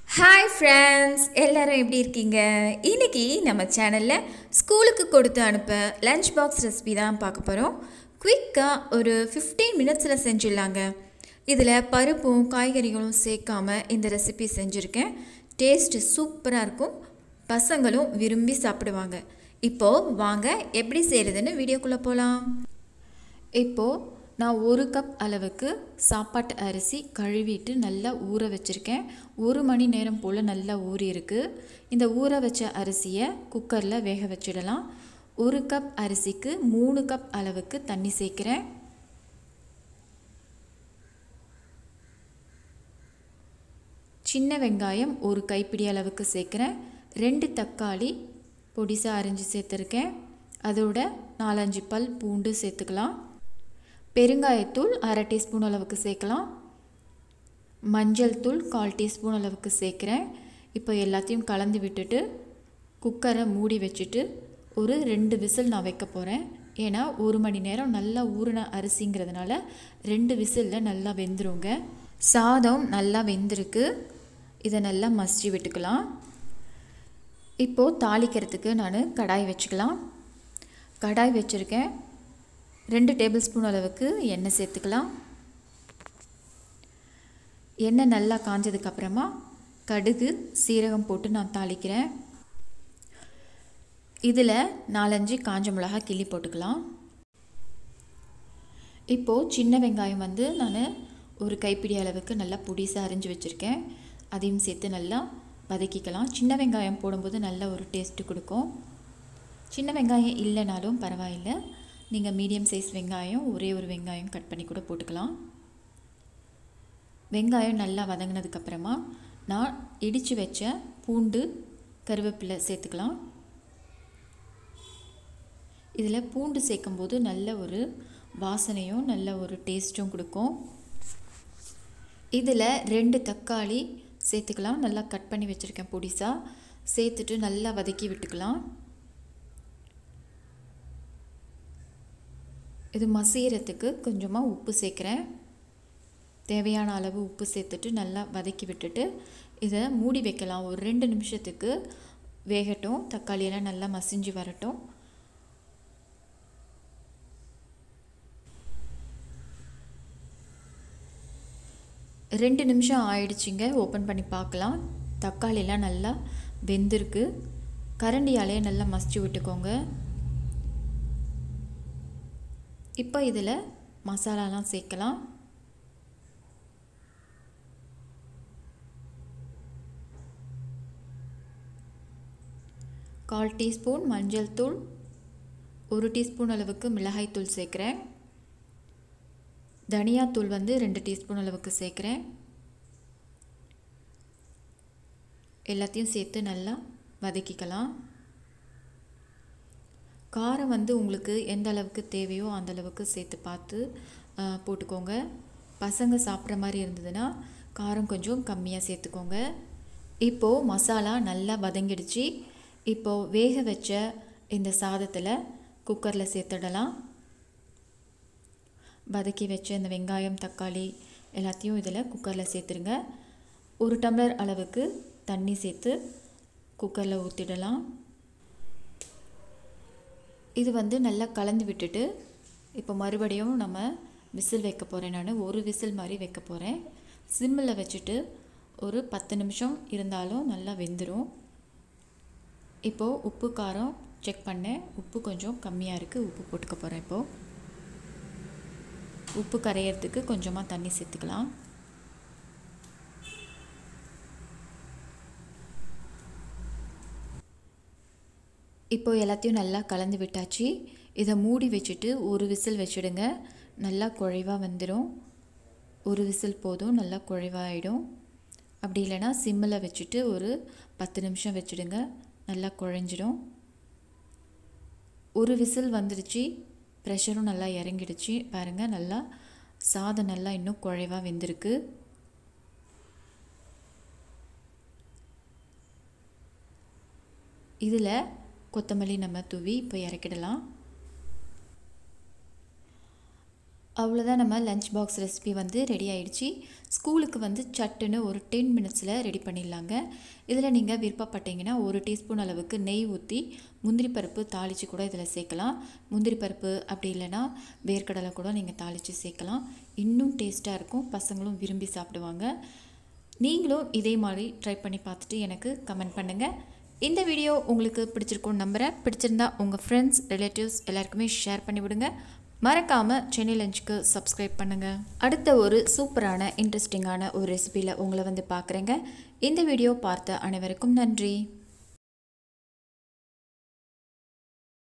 hi friends எல்லாரும் எப்படி இருக்கீங்க இன்னைக்கு நம்ம சேனலில் ஸ்கூலுக்கு கொடுத்து அனுப்ப லஞ்ச் பாக்ஸ் ரெசிபி தான் பார்க்க போகிறோம் குயிக்காக ஒரு 15 மினிட்ஸில் செஞ்சிடலாங்க இதில் பருப்பும் காய்கறிகளும் சேர்க்காம இந்த ரெசிபி செஞ்சுருக்கேன் டேஸ்ட்டு சூப்பராக இருக்கும் பசங்களும் விரும்பி சாப்பிடுவாங்க இப்போது வாங்க எப்படி செய்கிறதுன்னு வீடியோக்குள்ளே போகலாம் இப்போது நான் ஒரு கப் அளவுக்கு சாப்பாட்டு அரிசி கழுவிட்டு நல்லா ஊற வச்சுருக்கேன் ஒரு மணி நேரம் போல் நல்லா ஊறி இருக்கு இந்த ஊற வச்ச அரிசியை குக்கரில் வேக வச்சிடலாம் ஒரு கப் அரிசிக்கு மூணு கப் அளவுக்கு தண்ணி சேர்க்குறேன் சின்ன வெங்காயம் ஒரு கைப்பிடி அளவுக்கு சேர்க்குறேன் ரெண்டு தக்காளி பொடிசாக அரிஞ்சு சேர்த்துருக்கேன் அதோட நாலஞ்சு பல் பூண்டு சேர்த்துக்கலாம் பெருங்காயத்தூள் அரை டீஸ்பூன் அளவுக்கு சேர்க்கலாம் மஞ்சள் தூள் கால் டீஸ்பூன் அளவுக்கு சேர்க்குறேன் இப்போ எல்லாத்தையும் கலந்து விட்டுட்டு குக்கரை மூடி வச்சுட்டு ஒரு ரெண்டு விசில் நான் வைக்க போகிறேன் ஏன்னா ஒரு மணி நேரம் நல்லா ஊறின அரிசிங்கிறதுனால ரெண்டு விசிலில் நல்லா வெந்துருங்க சாதம் நல்லா வெந்திருக்கு இதை நல்லா மசிச்சு விட்டுக்கலாம் இப்போது தாளிக்கிறதுக்கு நான் கடாய் வச்சுக்கலாம் கடாய் வச்சுருக்கேன் ரெண்டு டேபிள் ஸ்பூன் அளவுக்கு எண்ணெய் சேர்த்துக்கலாம் எண்ணெய் நல்லா காஞ்சதுக்கப்புறமா கடுகு சீரகம் போட்டு நான் தாளிக்கிறேன் இதில் நாலஞ்சு காஞ்ச மிளகா கிள்ளி போட்டுக்கலாம் இப்போது சின்ன வெங்காயம் வந்து நான் ஒரு கைப்பிடி அளவுக்கு நல்லா புடிசாக அரிஞ்சு வச்சுருக்கேன் அதையும் சேர்த்து நல்லா வதக்கிக்கலாம் சின்ன வெங்காயம் போடும்போது நல்ல ஒரு டேஸ்ட்டு கொடுக்கும் சின்ன வெங்காயம் இல்லைனாலும் பரவாயில்லை நீங்கள் மீடியம் சைஸ் வெங்காயம் ஒரே ஒரு வெங்காயம் கட் பண்ணி கூட போட்டுக்கலாம் வெங்காயம் நல்லா வதங்கினதுக்கப்புறமா நான் இடித்து வச்ச பூண்டு கருவேப்பிலை சேர்த்துக்கலாம் இதில் பூண்டு சேர்க்கும்போது நல்ல ஒரு வாசனையும் நல்ல ஒரு டேஸ்ட்டும் கொடுக்கும் இதில் ரெண்டு தக்காளி சேர்த்துக்கலாம் நல்லா கட் பண்ணி வச்சுருக்கேன் பொடிசாக சேர்த்துட்டு நல்லா வதக்கி விட்டுக்கலாம் இது மசீரத்துக்கு கொஞ்சமாக உப்பு சேர்க்குறேன் தேவையான அளவு உப்பு சேர்த்துட்டு நல்லா வதக்கி விட்டுட்டு இதை மூடி வைக்கலாம் ஒரு ரெண்டு நிமிஷத்துக்கு வேகட்டும் தக்காளியெல்லாம் நல்லா மசிஞ்சு வரட்டும் ரெண்டு நிமிஷம் ஆயிடுச்சுங்க ஓப்பன் பண்ணி பார்க்கலாம் தக்காளிலாம் நல்லா வெந்திருக்கு கரண்டியாலே நல்லா மசிச்சு விட்டுக்கோங்க இப்போ இதில் மசாலாலாம் சேர்க்கலாம் கால் டீஸ்பூன் மஞ்சள் தூள் ஒரு டீஸ்பூன் அளவுக்கு மிளகாய்த்தூள் சேர்க்குறேன் தனியாத்தூள் வந்து ரெண்டு டீஸ்பூன் அளவுக்கு சேர்க்குறேன் எல்லாத்தையும் சேர்த்து நல்லா வதக்கிக்கலாம் காரம் வந்து உங்களுக்கு எந்த அளவுக்கு தேவையோ அந்த அளவுக்கு சேர்த்து பார்த்து போட்டுக்கோங்க பசங்க சாப்பிட்ற மாதிரி இருந்ததுன்னா காரம் கொஞ்சம் கம்மியாக சேர்த்துக்கோங்க இப்போது மசாலா நல்லா வதங்கிடுச்சு இப்போது வேக வச்ச இந்த சாதத்தில் குக்கரில் சேர்த்துடலாம் வதக்கி வச்ச இந்த வெங்காயம் தக்காளி எல்லாத்தையும் இதில் குக்கரில் சேர்த்துருங்க ஒரு டம்ளர் அளவுக்கு தண்ணி சேர்த்து குக்கரில் ஊற்றிடலாம் இது வந்து நல்லா கலந்து விட்டுட்டு இப்போ மறுபடியும் நம்ம விசில் வைக்க போகிறேன் நான் ஒரு விசில் மாதிரி வைக்க போகிறேன் சிம்மில் வச்சுட்டு ஒரு பத்து நிமிஷம் இருந்தாலும் நல்லா வெந்துடும் இப்போது உப்பு காரம் செக் பண்ணேன் உப்பு கொஞ்சம் கம்மியாக இருக்குது உப்பு போட்டுக்க போகிறேன் இப்போது உப்பு கரையிறதுக்கு கொஞ்சமாக தண்ணி சேர்த்துக்கலாம் இப்போ எல்லாத்தையும் நல்லா கலந்து விட்டாச்சு இதை மூடி வச்சுட்டு ஒரு விசில் வச்சுடுங்க நல்லா குழைவாக வந்துடும் ஒரு விசில் போதும் நல்லா குழைவாகிடும் அப்படி இல்லைன்னா சிம்மில் வச்சுட்டு ஒரு பத்து நிமிஷம் வச்சுடுங்க நல்லா குழஞ்சிடும் ஒரு விசில் வந்துடுச்சு ப்ரெஷரும் நல்லா இறங்கிடுச்சு பாருங்கள் நல்லா சாதம் நல்லா இன்னும் குழைவாக வெந்திருக்கு இதில் கொத்தமல்லி நம்ம தூவி இப்போ இறக்கிடலாம் அவ்வளோதான் நம்ம லஞ்ச் பாக்ஸ் ரெசிபி வந்து ரெடி ஆயிடுச்சு ஸ்கூலுக்கு வந்து சட்டுன்னு ஒரு டென் மினிட்ஸில் ரெடி பண்ணிடலாங்க இதில் நீங்கள் விருப்பப்பட்டீங்கன்னா ஒரு டீஸ்பூன் அளவுக்கு நெய் ஊற்றி முந்திரி பருப்பு தாளித்து கூட இதில் சேர்க்கலாம் முந்திரி பருப்பு அப்படி இல்லைன்னா வேர்க்கடலை கூட நீங்கள் தாளித்து சேர்க்கலாம் இன்னும் டேஸ்ட்டாக இருக்கும் பசங்களும் விரும்பி சாப்பிடுவாங்க நீங்களும் இதே மாதிரி ட்ரை பண்ணி பார்த்துட்டு எனக்கு கமெண்ட் பண்ணுங்கள் இந்த வீடியோ உங்களுக்கு பிடிச்சிருக்கும்னு நம்புகிறேன் பிடிச்சிருந்தா உங்கள் ஃப்ரெண்ட்ஸ் ரிலேட்டிவ்ஸ் எல்லாருக்குமே ஷேர் பண்ணி விடுங்க மறக்காமல் சென்னை லஞ்சுக்கு சப்ஸ்கிரைப் பண்ணுங்கள் அடுத்த ஒரு சூப்பரான இன்ட்ரெஸ்டிங்கான ஒரு ரெசிபியில் உங்களை வந்து பார்க்குறேங்க இந்த வீடியோ பார்த்த அனைவருக்கும் நன்றி